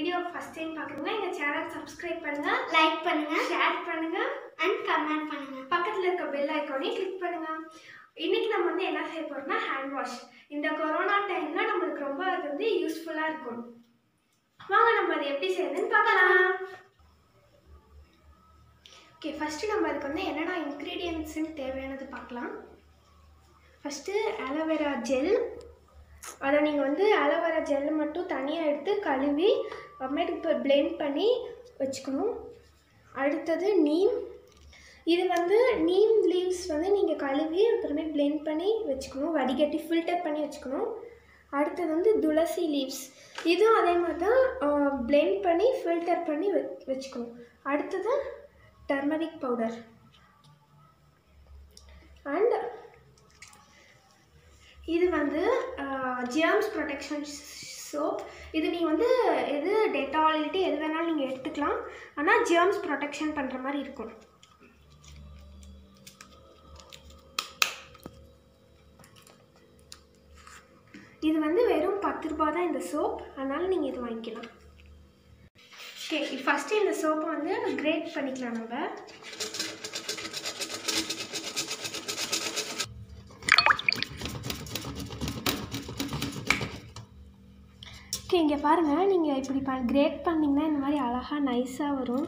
video first time பார்க்குறீங்கன்னா எங்கள் channel subscribe பண்ணுங்க லைக் பண்ணுங்க ஷேர் பண்ணுங்க அண்ட் கமெண்ட் பண்ணுங்க பக்கத்தில் இருக்க பெல் ஐக்கானையும் கிளிக் பண்ணுங்க இன்னைக்கு நம்ம வந்து என்ன செய்ய போறோம்னா ஹேண்ட் வாஷ் இந்த கொரோனா டைம்ல நம்மளுக்கு ரொம்ப அது வந்து யூஸ்ஃபுல்லாக இருக்கும் வாங்க நம்ம அதை எப்படி செய்யறதுன்னு பார்க்கலாம் ஓகே ஃபஸ்ட்டு நம்ம அதுக்கு வந்து என்னென்ன இன்க்ரீடியன்ட்ஸ்னு தேவையானது பார்க்கலாம் ஃபஸ்ட்டு ஆலோவேரா ஜெல் அதை நீங்கள் வந்து ஆலோவேரா ஜெல் மட்டும் தனியாக எடுத்து கழுவி அப்புறமேட்டு இப்போ blend பண்ணி வச்சுக்கணும் அடுத்தது நீம் இது வந்து நீம் லீவ்ஸ் வந்து நீங்கள் கழுவி அப்புறமே blend பண்ணி வச்சுக்கணும் வடிகட்டி ஃபில்டர் பண்ணி வச்சுக்கணும் அடுத்தது வந்து துளசி லீவ்ஸ் இதுவும் அதே மாதிரி தான் blend பண்ணி ஃபில்டர் பண்ணி வெ வச்சுக்கணும் அடுத்தது டர்மரிக் பவுடர் அண்ட் இது வந்து ஜியாம்ஸ் ப்ரொடெக்ஷன் சோப் இது நீங்கள் வந்து எது டெட்டாலிட்டி எது வேணாலும் நீங்கள் எடுத்துக்கலாம் ஆனால் ஜியாம்ஸ் ப்ரொடெக்ஷன் பண்ணுற மாதிரி இருக்கும் இது வந்து வெறும் பத்து ரூபா தான் இந்த சோப் அதனால் நீங்கள் இது வாங்கிக்கலாம் ஓகே ஃபஸ்ட்டு இந்த சோப்பை வந்து கிரேட் பண்ணிக்கலாம் நம்ம ஓகே இங்கே பாருங்கள் நீங்கள் இப்படி ப கிரேட் பண்ணிங்கன்னா இந்த மாதிரி அழகாக நைஸாக வரும்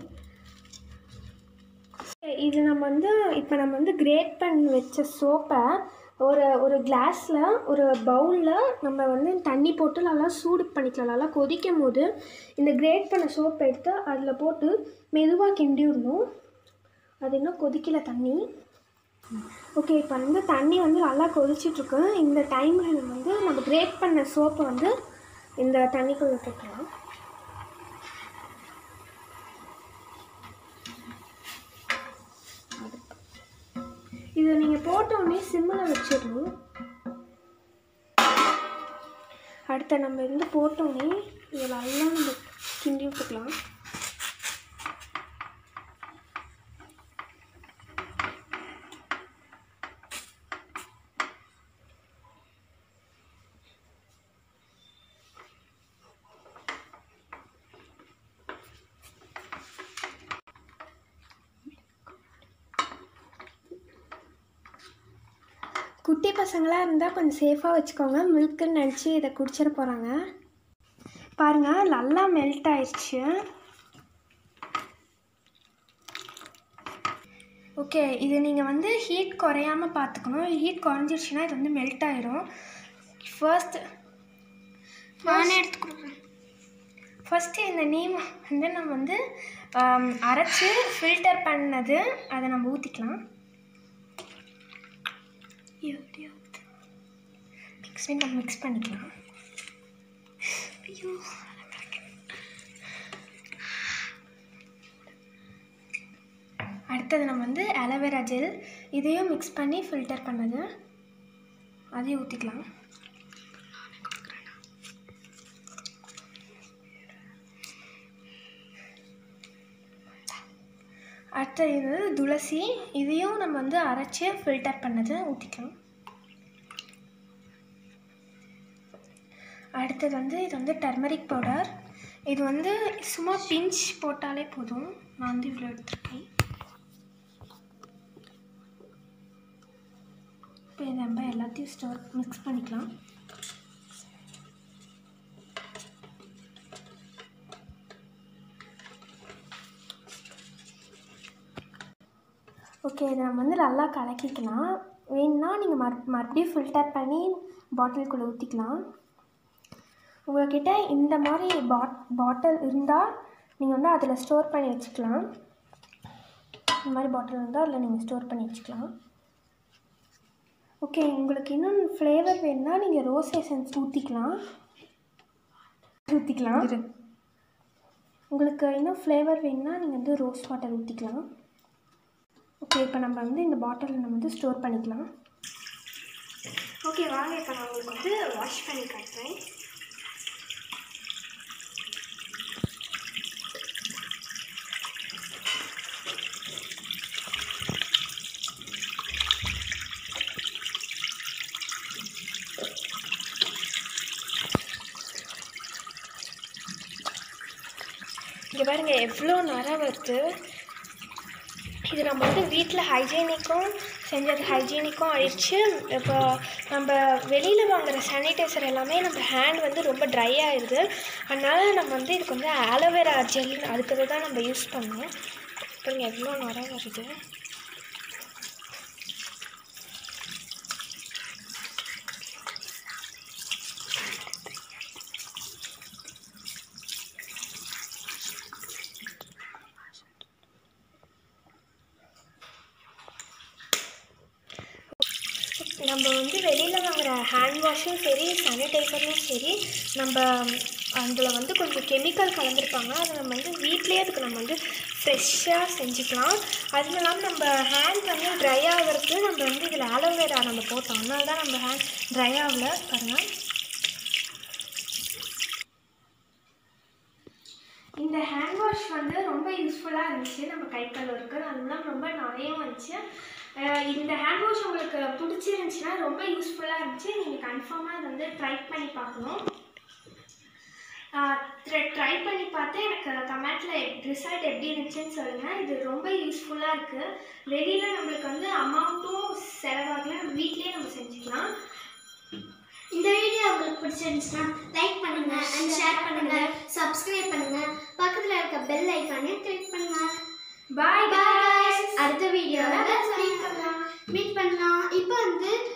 இது நம்ம வந்து இப்போ நம்ம வந்து கிரேட் பண்ணி வச்ச சோப்பை ஒரு ஒரு கிளாஸில் ஒரு பவுலில் நம்ம வந்து தண்ணி போட்டு நல்லா சூடு பண்ணிக்கலாம் நல்லா கொதிக்கும் போது இந்த கிரேட் பண்ண சோப்பை எடுத்து அதில் போட்டு மெதுவாக கிண்டி விடணும் அது இன்னும் கொதிக்கல தண்ணி ஓகே இப்போ வந்து தண்ணி வந்து நல்லா கொதிச்சிட்ருக்கு இந்த டைமில் நம்ம வந்து நம்ம கிரேட் பண்ண சோப்பை வந்து இந்த தண்ணிக்குள்ளே போட்டுக்கலாம் இதை நீங்கள் போட்டோடனே சிம்மில் வச்சிடணும் அடுத்த நம்ம இருந்து போட்டோடனே இதில் நல்லா நம்ம கிண்டி விட்டுக்கலாம் குட்டி பசங்களாக இருந்தால் கொஞ்சம் சேஃபாக வச்சுக்கோங்க மில்க்குன்னு நினச்சி இதை குடிச்சிட போகிறாங்க பாருங்கள் நல்லா மெல்ட் ஆயிடுச்சு ஓகே இது நீங்கள் வந்து ஹீட் குறையாமல் பார்த்துக்கணும் ஹீட் குறைஞ்சிருச்சுன்னா இது வந்து மெல்ட் ஆயிரும் ஃபர்ஸ்ட் நானே எடுத்து கொடுக்குறேன் ஃபஸ்ட்டு இந்த நீம் வந்து நம்ம வந்து ஆம், அரைச்சி ஃபில்டர் பண்ணது அதை நம்ம ஊற்றிக்கலாம் மிக்ஸ் பண்ணி நம்ம மிக்ஸ் பண்ணிக்கலாம் ஐயோ அடுத்தது நம்ம வந்து அலோவேரா ஜெல் இதையும் மிக்ஸ் பண்ணி ஃபில்டர் பண்ணது அதையும் ஊற்றிக்கலாம் அடுத்தது இது வந்து துளசி இதையும் நம்ம வந்து அரைச்சி ஃபில்டர் பண்ணது ஊற்றிக்கலாம் அடுத்தது வந்து இது வந்து டர்மரிக் பவுடர் இது வந்து சும்மா பிஞ்ச் போட்டாலே போதும் நான் வந்து இவ்வளோ எடுத்துருக்கேன் இப்போ இதை நம்ம எல்லாத்தையும் ஸ்டோர் மிக்ஸ் பண்ணிக்கலாம் ஓகே இதை நம்ம வந்து நல்லா கலக்கிக்கலாம் வேணும்னா நீங்கள் மறு மறுபடியும் ஃபில்டர் பண்ணி பாட்டிலுக்குள்ளே ஊற்றிக்கலாம் உங்கள்கிட்ட இந்த மாதிரி பாட் பாட்டில் இருந்தால் நீங்கள் வந்து அதில் ஸ்டோர் பண்ணி வச்சுக்கலாம் இந்த மாதிரி பாட்டில் இருந்தால் அதில் நீங்கள் ஸ்டோர் பண்ணி வச்சுக்கலாம் ஓகே உங்களுக்கு இன்னும் ஃப்ளேவர் வேணும்னா நீங்கள் ரோஸ் எசன்ஸ் ஊற்றிக்கலாம் ஊற்றிக்கலாம் உங்களுக்கு இன்னும் ஃப்ளேவர் வேணும்னா நீங்கள் வந்து ரோஸ் வாட்டர் ஊற்றிக்கலாம் ஓகே இப்போ நம்ம வந்து இந்த பாட்டிலில் நம்ம வந்து ஸ்டோர் பண்ணிக்கலாம் ஓகே வாங்க இப்போ நான் உங்களுக்கு வந்து வாஷ் பண்ணி காட்டுறேன் இங்கே பாருங்க எவ்வளோ நர வருது இது நம்ம வந்து வீட்டில் ஹைஜீனிக்கும் செஞ்சது ஹைஜீனிக்கும் ஆயிடுச்சு இப்போ நம்ம வெளியில் வாங்குற சானிடைசர் எல்லாமே நம்ம ஹேண்ட் வந்து ரொம்ப ட்ரை ஆயிடுது அதனால நம்ம வந்து இதுக்கு வந்து ஆலோவேரா ஜெல் அதுக்கு தான் நம்ம யூஸ் பண்ணோம் பாருங்க எவ்வளோ நர வருது நம்ம வந்து வெளியில் வாங்குற ஹேண்ட் வாஷும் சரி சானிடைசரும் சரி நம்ம அதில் வந்து கொஞ்சம் கெமிக்கல் கலந்துருப்பாங்க அதை நம்ம வந்து வீட்லேயே அதுக்கு நம்ம வந்து ஃப்ரெஷ்ஷாக செஞ்சுக்கலாம் அதுவும் இல்லாமல் நம்ம ஹேண்ட் வந்து ட்ரை ஆகிறதுக்கு நம்ம வந்து இதில் ஆலோவேரா நம்ம போட்டோம் அதனால தான் நம்ம ஹேண்ட் ட்ரை ஆகல பாருங்கள் இந்த ஹேண்ட் வாஷ் வந்து ரொம்ப யூஸ்ஃபுல்லாக இருந்துச்சு நம்ம கை கழுவுறதுக்கு அதெல்லாம் ரொம்ப நிறையவும் இருந்துச்சு அஹ் இந்த ஹேண்ட் வாஷ் உங்களுக்கு பிடிச்சிருந்துச்சுன்னா ரொம்ப யூஸ்ஃபுல்லாக இருந்துச்சு நீங்கள் கன்ஃபார்மாக இதை வந்து ட்ரை பண்ணி பார்க்கணும் ட்ரை பண்ணி பார்த்து எனக்கு கமெண்ட்டில் ரிசல்ட் எப்படி இருந்துச்சுன்னு சொல்லுங்கள் இது ரொம்ப யூஸ்ஃபுல்லாக இருக்குது வெளியில் நம்மளுக்கு வந்து அமௌண்ட்டும் செலவாகல நம்ம வீட்லேயே நம்ம செஞ்சுக்கலாம் இந்த வீடியோ உங்களுக்கு பிடிச்சிருந்துச்சுன்னா லைக் பண்ணுங்க அண்ட் ஷேர் பண்ணுங்க சப்ஸ்கிரைப் பண்ணுங்க பக்கத்துல இருக்க பெல் ஐக்கானையும் கிளிக் பண்ணுங்க பாய் பாய் அடுத்த வீடியோவில் மீட் பண்ணலாம் மீட் பண்ணலாம் இப்போ வந்து